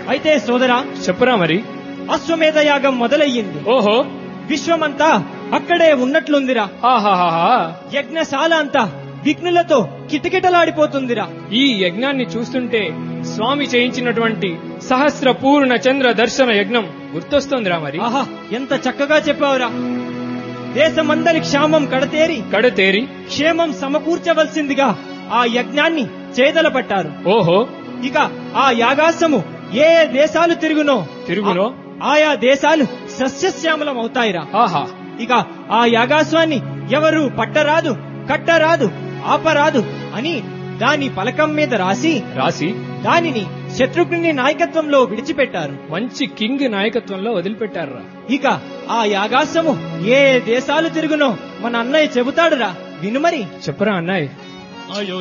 అయితే సోదరా చెప్పురా మరి అశ్వమేధ యాగం మొదలయ్యింది ఓహో విశ్వమంతా అక్కడే ఉన్నట్లుందిరా ఆహాహాహా యజ్ఞశాల అంతా విఘ్నులతో కిటకిటలాడిపోతుందిరా ఈ యజ్ఞాన్ని చూస్తుంటే స్వామి చేయించినటువంటి సహస్ర పూర్ణ చంద్ర దర్శన యజ్ఞం గుర్తొస్తుందిరా మరి ఆహా ఎంత చక్కగా చెప్పావురా దేశమందరి క్షామం కడతేరి కడతేరి క్షేమం సమకూర్చవలసిందిగా ఆ యజ్ఞాన్ని చేదల పట్టారు ఓహో ఇక ఆ యాగాసము ఏ ఏ దేశాలు తిరుగునో తిరుగునో? ఆ- ఆయా దేశాలు సస్యశ్యామలం అవుతాయిరా ఆహా ఇక ఆ యాగాస్వాన్ని ఎవరు పట్టరాదు కట్టరాదు ఆపరాదు అని దాని పలకం మీద రాసి రాసి దానిని శత్రుఘ్ని నాయకత్వంలో విడిచిపెట్టారు మంచి కింగ్ నాయకత్వంలో వదిలిపెట్టారురా ఇక ఆ యాగాసము ఏ ఏ దేశాలు తిరుగునో మన అన్నయ్య చెబుతాడురా వినుమరి చెప్పరా అన్నాయ్